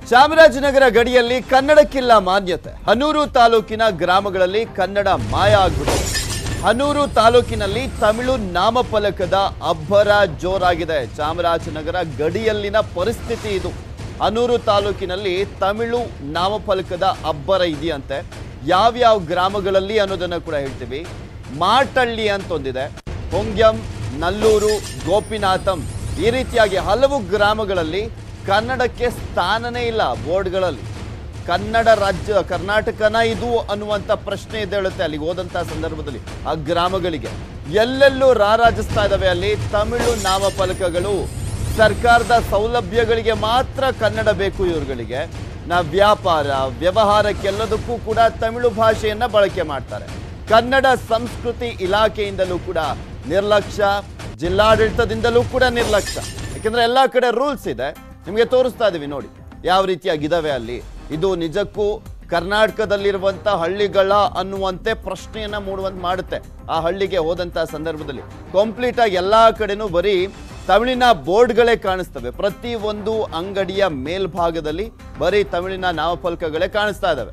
ಚಾಮರಾಜನಗರ ಗಡಿಯಲ್ಲಿ ಕನ್ನಡಕ್ಕಿಲ್ಲ ಮಾನ್ಯತೆ ಹನೂರು ತಾಲೂಕಿನ ಗ್ರಾಮಗಳಲ್ಲಿ ಕನ್ನಡ ಮಾಯ ಆಗ್ಬಿಟ್ಟಿದೆ ಹನೂರು ತಾಲೂಕಿನಲ್ಲಿ ತಮಿಳು ನಾಮಫಲಕದ ಅಬ್ಬರ ಜೋರಾಗಿದೆ ಚಾಮರಾಜನಗರ ಗಡಿಯಲ್ಲಿನ ಪರಿಸ್ಥಿತಿ ಇದು ಹನೂರು ತಾಲೂಕಿನಲ್ಲಿ ತಮಿಳು ನಾಮಫಲಕದ ಅಬ್ಬರ ಇದೆಯಂತೆ ಯಾವ್ಯಾವ ಗ್ರಾಮಗಳಲ್ಲಿ ಅನ್ನೋದನ್ನ ಕೂಡ ಹೇಳ್ತೀವಿ ಮಾಟಳ್ಳಿ ಅಂತ ಒಂದಿದೆ ಹೊಂಗ್ಯಂ ನಲ್ಲೂರು ಗೋಪಿನಾಥಂ ಈ ರೀತಿಯಾಗಿ ಹಲವು ಗ್ರಾಮಗಳಲ್ಲಿ ಕನ್ನಡಕ್ಕೆ ಸ್ಥಾನನೇ ಇಲ್ಲ ಬೋರ್ಡ್ಗಳಲ್ಲಿ ಕನ್ನಡ ರಾಜ್ಯ ಕರ್ನಾಟಕನ ಇದು ಅನ್ನುವಂಥ ಪ್ರಶ್ನೆ ಎದ್ದೇಳುತ್ತೆ ಅಲ್ಲಿಗೆ ಹೋದಂಥ ಸಂದರ್ಭದಲ್ಲಿ ಆ ಗ್ರಾಮಗಳಿಗೆ ಎಲ್ಲೆಲ್ಲೂ ರಾರಾಜಿಸ್ತಾ ಇದಾವೆ ಅಲ್ಲಿ ತಮಿಳು ನಾಮಫಲಕಗಳು ಸರ್ಕಾರದ ಸೌಲಭ್ಯಗಳಿಗೆ ಮಾತ್ರ ಕನ್ನಡ ಬೇಕು ಇವ್ರುಗಳಿಗೆ ನಾ ವ್ಯಾಪಾರ ವ್ಯವಹಾರಕ್ಕೆಲ್ಲದಕ್ಕೂ ಕೂಡ ತಮಿಳು ಭಾಷೆಯನ್ನ ಬಳಕೆ ಮಾಡ್ತಾರೆ ಕನ್ನಡ ಸಂಸ್ಕೃತಿ ಇಲಾಖೆಯಿಂದಲೂ ಕೂಡ ನಿರ್ಲಕ್ಷ್ಯ ಜಿಲ್ಲಾಡಳಿತದಿಂದಲೂ ಕೂಡ ನಿರ್ಲಕ್ಷ್ಯ ಯಾಕೆಂದ್ರೆ ಎಲ್ಲಾ ಕಡೆ ರೂಲ್ಸ್ ಇದೆ ನಿಮಗೆ ತೋರಿಸ್ತಾ ಇದೀವಿ ನೋಡಿ ಯಾವ ರೀತಿಯಾಗಿದಾವೆ ಅಲ್ಲಿ ಇದು ನಿಜಕ್ಕೂ ಕರ್ನಾಟಕದಲ್ಲಿರುವಂತ ಹಳ್ಳಿಗಳ ಅನ್ನುವಂತೆ ಪ್ರಶ್ನೆಯನ್ನ ಮೂಡುವಂತ ಮಾಡುತ್ತೆ ಆ ಹಳ್ಳಿಗೆ ಹೋದಂತ ಸಂದರ್ಭದಲ್ಲಿ ಕಂಪ್ಲೀಟ್ ಆಗಿ ಎಲ್ಲಾ ಕಡೆನೂ ಬರೀ ತಮಿಳಿನ ಬೋರ್ಡ್ಗಳೇ ಕಾಣಿಸ್ತವೆ ಪ್ರತಿ ಒಂದು ಅಂಗಡಿಯ ಮೇಲ್ಭಾಗದಲ್ಲಿ ಬರೀ ತಮಿಳಿನ ನಾಮಫಲಕಗಳೇ ಕಾಣಿಸ್ತಾ ಇದಾವೆ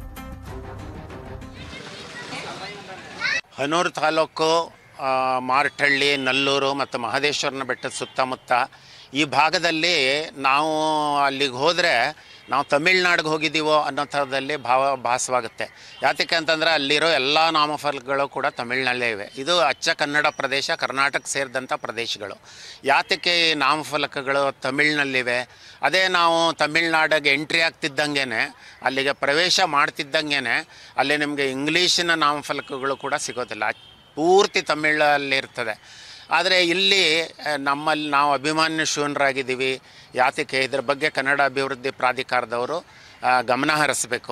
ಹನೂರು ತಾಲೂಕು ಆ, ಮಾರ್ಟಳ್ಳಿ ನಲ್ಲೂರು ಮತ್ತು ಮಹದೇಶ್ವರನ ಬೆಟ್ಟದ ಸುತ್ತಮುತ್ತ ಈ ಭಾಗದಲ್ಲಿ ನಾವು ಅಲ್ಲಿಗೆ ಹೋದರೆ ನಾವು ತಮಿಳ್ನಾಡಿಗೆ ಹೋಗಿದ್ದೀವೋ ಅನ್ನೋ ಥರದಲ್ಲಿ ಭಾವ ಭಾಸವಾಗುತ್ತೆ ಯಾತಕ್ಕೆ ಅಂತಂದರೆ ಅಲ್ಲಿರೋ ಎಲ್ಲ ನಾಮಫಲಕಗಳು ಕೂಡ ತಮಿಳ್ನಲ್ಲೇ ಇವೆ ಇದು ಅಚ್ಚ ಕನ್ನಡ ಪ್ರದೇಶ ಕರ್ನಾಟಕ ಸೇರಿದಂಥ ಪ್ರದೇಶಗಳು ಯಾತಕ್ಕೆ ಈ ನಾಮಫಲಕಗಳು ತಮಿಳ್ನಲ್ಲಿವೆ ಅದೇ ನಾವು ತಮಿಳ್ನಾಡಿಗೆ ಎಂಟ್ರಿ ಆಗ್ತಿದ್ದಂಗೆ ಅಲ್ಲಿಗೆ ಪ್ರವೇಶ ಮಾಡ್ತಿದ್ದಂಗೆ ಅಲ್ಲಿ ನಿಮಗೆ ಇಂಗ್ಲೀಷಿನ ನಾಮಫಲಕಗಳು ಕೂಡ ಸಿಗೋದಿಲ್ಲ ಪೂರ್ತಿ ತಮಿಳಲ್ಲಿರ್ತದೆ ಆದರೆ ಇಲ್ಲಿ ಆ, ನಮ್ಮಲ್ಲಿ ನಾವು ಅಭಿಮಾನ್ಯ ಶೂನ್ಯರಾಗಿದ್ದೀವಿ ಯಾತಕ್ಕೆ ಇದ್ರ ಬಗ್ಗೆ ಕನ್ನಡ ಅಭಿವೃದ್ಧಿ ಪ್ರಾಧಿಕಾರದವರು ಆ, ಗಮನ ಹರಿಸಬೇಕು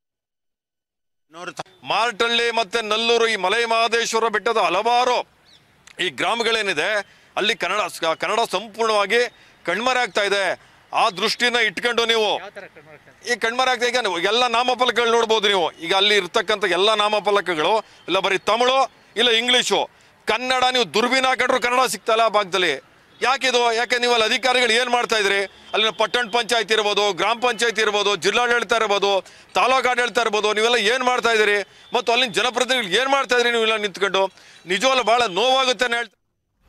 ನೂರು ತ- ಮಾರ್ಟಳ್ಳಿ ಮತ್ತೆ ನಲ್ಲೂರು ಈ ಮಲೈ ಮಹದೇಶ್ವರ ಬೆಟ್ಟದ ಹಲವಾರು ಈ ಗ್ರಾಮಗಳೇನಿದೆ ಅಲ್ಲಿ ಕನ್ನಡ ಕನ್ನಡ ಸಂಪೂರ್ಣವಾಗಿ ಕಣ್ಮರೆ ಆಗ್ತಾ ಇದೆ ಆ ದೃಷ್ಟಿನ ಇಟ್ಕೊಂಡು ನೀವು ಈ ಕಣ್ಮರೆ ಆಗ್ತಾ ಈಗ ನೀವು ಎಲ್ಲ ನಾಮಫಲಕಗಳು ನೋಡ್ಬೋದು ನೀವು ಈಗ ಅಲ್ಲಿ ಇರ್ತಕ್ಕಂಥ ಎಲ್ಲ ನಾಮಫಲಕಗಳು ಇಲ್ಲ ಬರೀ ತಮಿಳು ಇಲ್ಲ ಇಂಗ್ಲೀಷು ಕನ್ನಡ ನೀವು ದುರ್ಬೀನ್ ಹಾಕೊಂಡ್ರು ಕನ್ನಡ ಸಿಗ್ತಾ ಇಲ್ಲ ಆ ಭಾಗದಲ್ಲಿ ಯಾಕಿದು ಯಾಕೆ ನೀವು ಅಲ್ಲಿ ಅಧಿಕಾರಿಗಳು ಏನು ಮಾಡ್ತಾ ಇದ್ರಿ ಅಲ್ಲಿನ ಪಟ್ಟಣ ಪಂಚಾಯತ್ ಇರ್ಬೋದು ಗ್ರಾಮ ಪಂಚಾಯತ್ ಇರ್ಬೋದು ಜಿಲ್ಲಾಡಳಿತ ಇರ್ಬೋದು ತಾಲೂಕು ಆಡಳಿತ ಇರ್ಬೋದು ನೀವೆಲ್ಲ ಏನು ಮಾಡ್ತಾ ಇದ್ದೀರಿ ಮತ್ತು ಅಲ್ಲಿನ ಜನಪ್ರತಿನಿಧಿಗಳು ಏನು ಮಾಡ್ತಾ ಇದ್ರಿ ನೀವೆಲ್ಲ ನಿಂತ್ಕೊಂಡು ನಿಜವಲ್ಲ ಭಾಳ ನೋವಾಗುತ್ತೆ ಅಂತ ಹೇಳ್ತಾ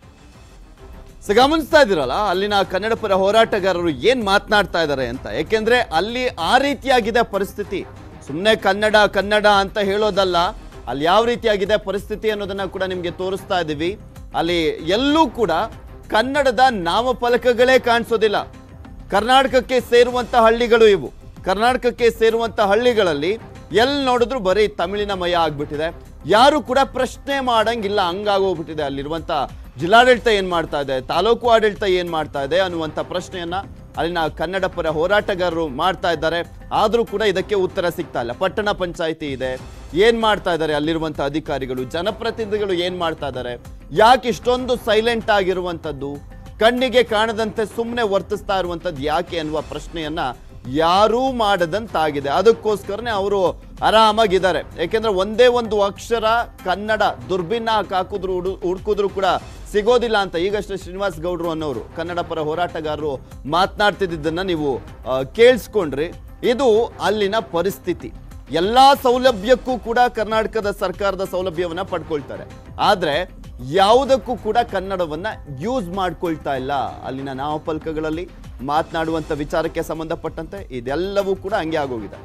ಸೊ ಗಮನಿಸ್ತಾ ಇದ್ದೀರಲ್ಲ ಅಲ್ಲಿನ ಕನ್ನಡ ಪರ ಹೋರಾಟಗಾರರು ಏನ್ ಮಾತನಾಡ್ತಾ ಇದ್ದಾರೆ ಅಂತ ಯಾಕೆಂದ್ರೆ ಅಲ್ಲಿ ಆ ರೀತಿಯಾಗಿದೆ ಪರಿಸ್ಥಿತಿ ಸುಮ್ಮನೆ ಕನ್ನಡ ಕನ್ನಡ ಅಂತ ಹೇಳೋದಲ್ಲ ಅಲ್ಲಿ ಯಾವ ರೀತಿಯಾಗಿದೆ ಪರಿಸ್ಥಿತಿ ಅನ್ನೋದನ್ನ ಕೂಡ ನಿಮ್ಗೆ ತೋರಿಸ್ತಾ ಇದ್ದೀವಿ ಅಲ್ಲಿ ಎಲ್ಲೂ ಕೂಡ ಕನ್ನಡದ ನಾಮಫಲಕಗಳೇ ಕಾಣಿಸೋದಿಲ್ಲ ಕರ್ನಾಟಕಕ್ಕೆ ಸೇರುವಂತ ಹಳ್ಳಿಗಳು ಇವು ಕರ್ನಾಟಕಕ್ಕೆ ಸೇರುವಂತ ಹಳ್ಳಿಗಳಲ್ಲಿ ಎಲ್ಲಿ ನೋಡಿದ್ರು ಬರೀ ತಮಿಳಿನ ಮಯ ಆಗ್ಬಿಟ್ಟಿದೆ ಯಾರು ಕೂಡ ಪ್ರಶ್ನೆ ಮಾಡಂಗಿಲ್ಲ ಹಂಗಾಗೋಗ್ಬಿಟ್ಟಿದೆ ಅಲ್ಲಿರುವಂತ ಜಿಲ್ಲಾಡಳಿತ ಏನ್ ಮಾಡ್ತಾ ಇದೆ ತಾಲೂಕು ಆಡಳಿತ ಏನ್ ಮಾಡ್ತಾ ಇದೆ ಅನ್ನುವಂಥ ಪ್ರಶ್ನೆಯನ್ನ ಅಲ್ಲಿನ ಕನ್ನಡ ಪರ ಹೋರಾಟಗಾರರು ಮಾಡ್ತಾ ಇದ್ದಾರೆ ಆದ್ರೂ ಕೂಡ ಇದಕ್ಕೆ ಉತ್ತರ ಸಿಗ್ತಾ ಇಲ್ಲ ಪಟ್ಟಣ ಪಂಚಾಯಿತಿ ಇದೆ ಏನ್ ಮಾಡ್ತಾ ಇದ್ದಾರೆ ಅಲ್ಲಿರುವಂತ ಅಧಿಕಾರಿಗಳು ಜನಪ್ರತಿನಿಧಿಗಳು ಏನ್ ಮಾಡ್ತಾ ಇದ್ದಾರೆ ಯಾಕೆ ಇಷ್ಟೊಂದು ಸೈಲೆಂಟ್ ಆಗಿರುವಂತದ್ದು ಕಣ್ಣಿಗೆ ಕಾಣದಂತೆ ಸುಮ್ಮನೆ ವರ್ತಿಸ್ತಾ ಇರುವಂತದ್ದು ಯಾಕೆ ಅನ್ನುವ ಪ್ರಶ್ನೆಯನ್ನ ಯಾರೂ ಮಾಡದಂತಾಗಿದೆ ಅದಕ್ಕೋಸ್ಕರನೇ ಅವರು ಆರಾಮಾಗಿದ್ದಾರೆ ಯಾಕೆಂದ್ರೆ ಒಂದೇ ಒಂದು ಅಕ್ಷರ ಕನ್ನಡ ದುರ್ಬಿನ್ನ ಹಾಕಿದ್ರು ಹುಡು ಹುಡ್ಕಿದ್ರು ಕೂಡ ಸಿಗೋದಿಲ್ಲ ಅಂತ ಈಗಷ್ಟೇ ಶ್ರೀನಿವಾಸ್ ಗೌಡ್ರು ಅನ್ನೋರು ಕನ್ನಡ ಪರ ಹೋರಾಟಗಾರರು ಮಾತನಾಡ್ತಿದ್ದನ್ನ ನೀವು ಆ, ಕೇಳಿಸ್ಕೊಂಡ್ರಿ ಇದು ಅಲ್ಲಿನ ಪರಿಸ್ಥಿತಿ ಎಲ್ಲಾ ಸೌಲಭ್ಯಕ್ಕೂ ಕೂಡ ಕರ್ನಾಟಕದ ಸರ್ಕಾರದ ಸೌಲಭ್ಯವನ್ನ ಪಡ್ಕೊಳ್ತಾರೆ ಆದ್ರೆ ಯಾವುದಕ್ಕೂ ಕೂಡ ಕನ್ನಡವನ್ನ ಯೂಸ್ ಮಾಡ್ಕೊಳ್ತಾ ಇಲ್ಲ ಅಲ್ಲಿನ ನಾಮಫಲಕಗಳಲ್ಲಿ ಮಾತನಾಡುವಂತ ವಿಚಾರಕ್ಕೆ ಸಂಬಂಧಪಟ್ಟಂತೆ ಇದೆಲ್ಲವೂ ಕೂಡ ಹಂಗೆ ಆಗೋಗಿದೆ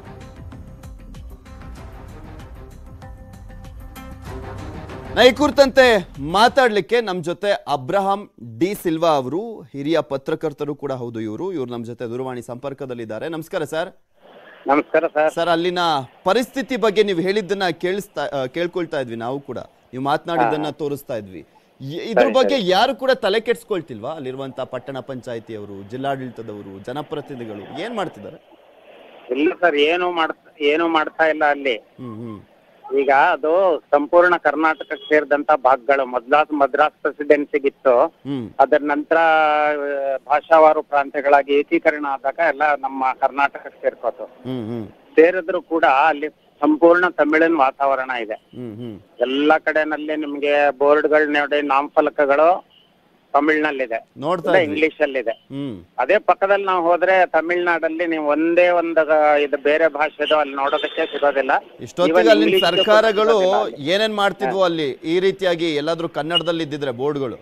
ನಾ ಈ ಕುರಿತಂತೆ ಮಾತಾಡ್ಲಿಕ್ಕೆ ನಮ್ ಜೊತೆ ಅಬ್ರಹಾಂ ಡಿ ಸಿಲ್ವಾ ಅವರು ಹಿರಿಯ ಪತ್ರಕರ್ತರು ಕೂಡ ಹೌದು ಇವರು ಇವರು ನಮ್ ಜೊತೆ ದೂರವಾಣಿ ಸಂಪರ್ಕದಲ್ಲಿದ್ದಾರೆ ನಮಸ್ಕಾರ ಸರ್ ನಮಸ್ಕಾರ ಸರ್ ಸರ್ ಅಲ್ಲಿನ ಪರಿಸ್ಥಿತಿ ಬಗ್ಗೆ ನೀವು ಹೇಳಿದ್ದನ್ನ ಕೇಳಿಸ್ತಾ ಆ, ಕೇಳ್ಕೊಳ್ತಾ ಇದ್ವಿ ನಾವು ಕೂಡ ನೀವು ಮಾತನಾಡಿದ್ದನ್ನ ತೋರಿಸ್ತಾ ಇದ್ವಿ ಯ- ಇದ್ರ ಬಗ್ಗೆ ಯಾರು ಕೂಡ ತಲೆ ಕೆಡ್ಸ್ಕೊಳ್ತಿಲ್ವಾ ಅಲ್ಲಿರುವಂತ ಪಟ್ಟಣ ಪಂಚಾಯತಿಯವರು ಜಿಲ್ಲಾಡಳಿತದವರು ಜನಪ್ರತಿನಿಧಿಗಳು ಏನ್ ಮಾಡ್ತಿದ್ದಾರೆ ಇಲ್ಲ ಸರ್ ಏನು ಮಾಡ್ತಾ ಏನು ಮಾಡ್ತಾ ಇಲ್ಲ ಅಲ್ಲಿ ಹ್ಮ್ ಹ್ಮ್ ಈಗ ಅದು ಸಂಪೂರ್ಣ ಕರ್ನಾಟಕಕ್ಕೆ ಸೇರಿದಂತ ಭಾಗಗಳು ಮದ್ರಾಸ್ ಮದ್ರಾಸ್ ಪ್ರೆಸಿಡೆನ್ಸಿಗಿತ್ತು ಹ್ಮ್ ಅದರ ನಂತರ ಆ, ಭಾಷಾವಾರು ಪ್ರಾಂತ್ಯಗಳಾಗಿ ಏಕೀಕರಣ ಆದಾಗ ಎಲ್ಲ ನಮ್ಮ ಕರ್ನಾಟಕಕ್ಕೆ ಸೇರ್ಕೋತು ಹ್ಮ್ ಹ್ಮ್ ಸೇರಿದ್ರು ಕೂಡ ಅಲ್ಲಿ ಸಂಪೂರ್ಣ ತಮಿಳಿನ ವಾತಾವರಣ ಇದೆ ಹ್ಮ್ ಹ್ಮ್ ಎಲ್ಲ ಕಡೆನಲ್ಲಿ ನಿಮ್ಗೆ ಬೋರ್ಡ್ಗಳ ನೋಡಿ ನಾಮಫಲಕಗಳು ತಮಿಳ್ನಲ್ಲಿದೆ ನೋಡ್ತಾ ಇಲ್ಲ ಇದ್ವಿ ಇಂಗ್ಲಿಷ್ ಅಲ್ಲಿದೆ ಹ್ಮ್ ಅದೇ ಪಕ್ಕದಲ್ಲಿ ನಾವು ಹೋದ್ರೆ ತಮಿಳ್ನಾಡಲ್ಲಿ ನೀವು ಒಂದೇ ಒಂದು ಇದು ಬೇರೆ ಭಾಷೆದು ಅಲ್ಲಿ ನೋಡೋದಕ್ಕೆ ಸಿಗೋದಿಲ್ಲ ಇಷ್ಟೊತ್ತಿಗೆ Even ಅಲ್ಲಿನ English ಸರ್ಕಾರಗಳು ಸಿಗೋದಿಲ್ಲ ಅಲ್ಲಿ. ಏನೇನ್ ಮಾಡ್ತಿದ್ವು ಅಲ್ಲಿ ಈ ರೀತಿಯಾಗಿ ಎಲ್ಲಾದ್ರೂ ಕನ್ನಡದಲ್ಲಿ ಇದ್ದಿದ್ರೆ ಬೋರ್ಡ್ಗಳು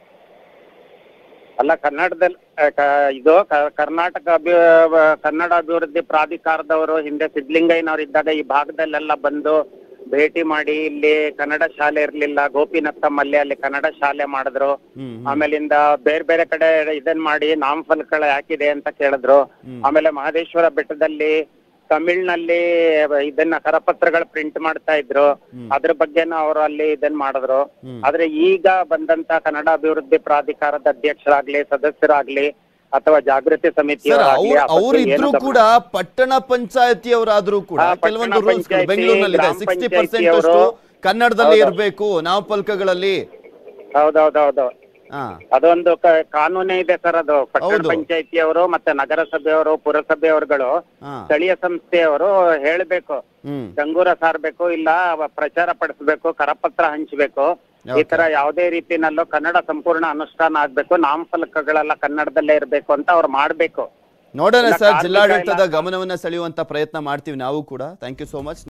ಅಲ್ಲ ಕನ್ನಡದಲ್ಲಿ ಆ, ಕ- ಇದು ಕ- ಕರ್ನಾಟಕ ಅಭಿ ಕನ್ನಡ ಅಭಿವೃದ್ಧಿ ಪ್ರಾಧಿಕಾರದವರು ಹಿಂದೆ ಸಿದ್ಲಿಂಗಯ್ಯನವ್ರು ಇದ್ದಾಗ ಈ ಭಾಗದಲ್ಲೆಲ್ಲ ಬಂದು ಭೇಟಿ ಮಾಡಿ ಇಲ್ಲಿ ಕನ್ನಡ ಶಾಲೆ ಇರ್ಲಿಲ್ಲ ಗೋಪಿನತ್ತಮ್ಮಲ್ಲಿ ಅಲ್ಲಿ ಕನ್ನಡ ಶಾಲೆ ಮಾಡಿದ್ರು ಹ್ಮ್ ಆಮೇಲಿಂದ ಬೇರೆ ಬೇರೆ ಕಡೆ ಇದನ್ ಮಾಡಿ ನಾಮಫಲಕಗಳು ಯಾಕಿದೆ ಅಂತ ಕೇಳಿದ್ರು ಆಮೇಲೆ ಮಹದೇಶ್ವರ ಬೆಟ್ಟದಲ್ಲಿ ತಮಿಳ್ನಲ್ಲಿ ಇದನ್ನ ಕರಪತ್ರಗಳು ಪ್ರಿಂಟ್ ಮಾಡ್ತಾ ಇದ್ರು ಅದ್ರ ಬಗ್ಗೆನೂ ಅವರು ಅಲ್ಲಿ ಇದನ್ ಮಾಡಿದ್ರು ಆದ್ರೆ ಈಗ ಬಂದಂತ ಕನ್ನಡ ಅಭಿವೃದ್ಧಿ ಪ್ರಾಧಿಕಾರದ ಅಧ್ಯಕ್ಷರಾಗ್ಲಿ ಸದಸ್ಯರಾಗ್ಲಿ ಅಥವಾ ಜಾಗೃತಿ ಸರ್ ಸಮಿತಿಯವರಾಗ್ಲಿ ಅವ್ರು ಆ ಬಗ್ಗೆ ಅವ್ರು ಏನು ಇದ್ರು ಗಮನ- ಕೂಡ ಪಟ್ಟಣ ಪಂಚಾಯತಿಯವರಾದ್ರೂ ಕೂಡ ಹಾ, ಪಟ್ಟಣ ಕೆಲವೊಂದು ರೂಲ್ಸ್ ಪಂಚಾಯ್ತಿ, ಬೆಂಗಳೂರಿನಲ್ಲಿದೆ ಗ್ರಾಮ ಸಿಕ್ಸ್ಟಿ ಪರ್ಸೆಂಟ್ ಪಂಚಾಯ್ತಿಯವರು- ಅಷ್ಟು ಕನ್ನಡದಲ್ಲಿ ಹೌದು. ಇರಬೇಕು ನಾಮಫಲಕಗಳಲ್ಲಿ ಹೌದೌದೌದು ಹಾ ಅದೊಂದು ಕ- ಕಾನೂನೇ ಇದೆ ಸರ್ ಅದು ಪಟ್ಟಣ ಹೌದು. ಪಂಚಾಯತಿಯವರು ಮತ್ತೆ ನಗರಸಭೆಯವರು ಪುರಸಭೆಯವರುಗಳು ಹಾ ಸ್ಥಳೀಯ ಸಂಸ್ಥೆಯವರು ಹೇಳ್ಬೇಕು ಹ್ಮ್ ಡಂಗೂರ ಸಾರ್ಬೇಕು ಇಲ್ಲ ಅವ ಪ್ರಚಾರ ಪಡಿಸ್ಬೇಕು ಕರಪತ್ರ ಹಂಚ್ಬೇಕು ಈ Okay. ತರ ಯಾವುದೇ ರೀತಿನಲ್ಲೂ ಕನ್ನಡ ಸಂಪೂರ್ಣ ಅನುಷ್ಠಾನ ಆಗ್ಬೇಕು ನಾಮಫಲಕಗಳೆಲ್ಲ ಕನ್ನಡದಲ್ಲೇ ಇರ್ಬೇಕು ಅಂತ ಅವ್ರು ಮಾಡ್ಬೇಕು ನೋಡೋಣ ಇಲ್ಲ, ಸರ್ ಕಾರ್ಮಿಕ ಜಿಲ್ಲಾಡಳಿತದ ಇಲಾಖೆ- ಗಮನವನ್ನ ಸೆಳೆಯುವಂತ ಪ್ರಯತ್ನ ಮಾಡ್ತೀವಿ ನಾವು ಕೂಡ ಥ್ಯಾಂಕ್ ಯು ಸೋ ಮಚ್